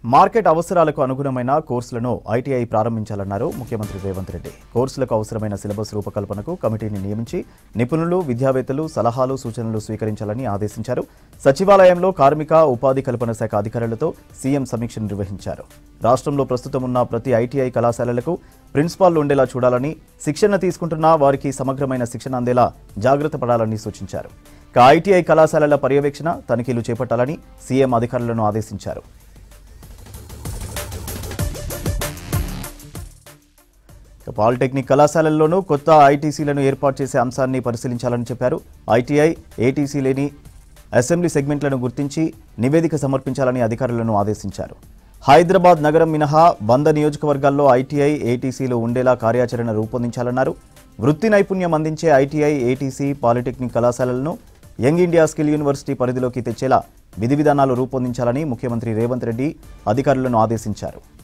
market అవసరాలకు అనుగుణమైన కోర్సులను ఐటీఐ ప్రారంభించాలన్నారు ముఖ్యమంత్రి రేవంత్ రెడ్డి కోర్సులకు అవసరమైన సిలబస్ రూపకల్పనకు కమిటీని నియమించి నిపుణులు విద్యావేత్తలు సలహాలు సూచనలు స్వీకరించాలని ఆదేశించారు సచివాలయంలో కార్మిక ఉపాధి కల్పన శాఖ అధికారులతో సీఎం సమీక్ష నిర్వహించారు రాష్ట్రంలో ప్రస్తుతం ఉన్న ప్రతి ఐటీఐ కళాశాలలకు ప్రిన్సిపాల్ ఉండేలా చూడాలని శిక్షణ తీసుకుంటున్న వారికి సమగ్రమైన శిక్షణ అందేలా జాగ్రత్త పడాలని సూచించారు ఇక ఐటీఐ కళాశాలల పర్యవేక్షణ తనిఖీలు చేపట్టాలని సీఎం అధికారులను ఆదేశించారు ఇక పాలిటెక్నిక్ కళాశాలల్లోనూ కొత్త ఐటీసీలను ఏర్పాటు చేసే అంశాన్ని పరిశీలించాలని చెప్పారు ఐటీఐ ఏటీసీ లేని అసెంబ్లీ సెగ్మెంట్లను గుర్తించి నివేదిక సమర్పించాలని అధికారులను ఆదేశించారు హైదరాబాద్ నగరం మినహా వంద నియోజకవర్గాల్లో ఐటీఐ ఏటీసీలు ఉండేలా కార్యాచరణ రూపొందించాలన్నారు వృత్తి నైపుణ్యం అందించే ఐటీఐ ఏటీసీ పాలిటెక్నిక్ కళాశాలలను యంగ్ ఇండియా స్కిల్ యూనివర్సిటీ పరిధిలోకి తెచ్చేలా విధి విధానాలు రూపొందించాలని ముఖ్యమంత్రి రేవంత్ రెడ్డి అధికారులను ఆదేశించారు